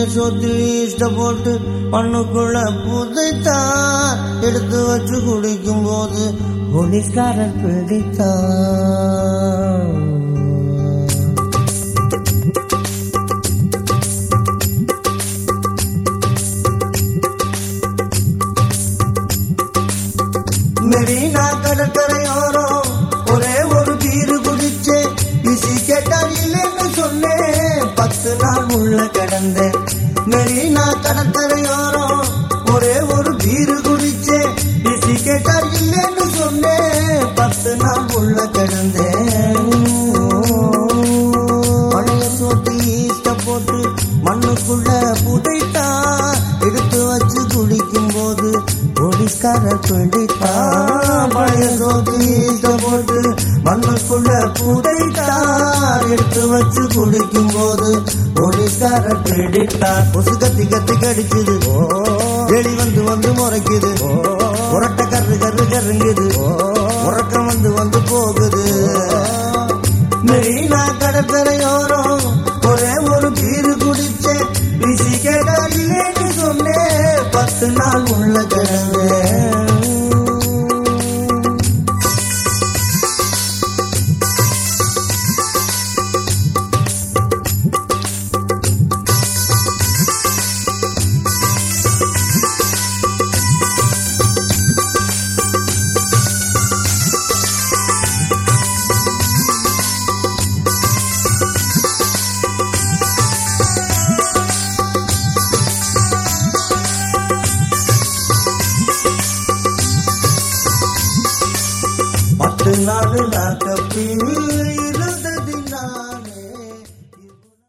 சோத்தில் ஈஸ்ட போட்டு மண்ணுக்குள்ள புதைத்தான் எடுத்து வச்சு குடிக்கும் போது போலீஸ்காரர் பிடித்தான் மெரினா கடற்கரையோரம் ஒரே ஒரு பீரு குடிச்சு பிசி கேட்டால் இல்லைன்னு சொன்னேன் பத்து நாள் உள்ள கிடந்தேன் மெரினா கடற்கரையோரம் ஒரே ஒரு பீரு குடிச்சு பிசி கேட்டால் இல்லைன்னு சொன்னேன் பத்து நாள் உள்ள கிடந்தேன் பழைய சோத்தி ஈஸ்ட போட்டு மண்ணுக்குள்ள புதைத்தான் எடுத்து வச்சு குடிக்கும் போது போலீஸ்காரர் பிடித்தான் பழைய சோத்தி ஈஸ்ட போட்டு மண்ணுக்குள்ள புதைத்தான் எடுத்து வச்சு குடிக்கும் போது போலீஸ்காரர் பிடித்தான் கொசு கத்தி கத்தி கடிக்குது வெளி வந்து வந்து முறைக்குது உரட்ட கரு கரு கருங்குது உறக்கம் வந்து வந்து போகுது மெரினா கடற்கரையோரம் ஒரே ஒரு பீரு குடிச்சேன் பிசி கேட்டாலேன்னு சொன்னேன் பத்து நாள் உள்ள கிடந்தேன் பத்து நாள் நாக்கப்பில்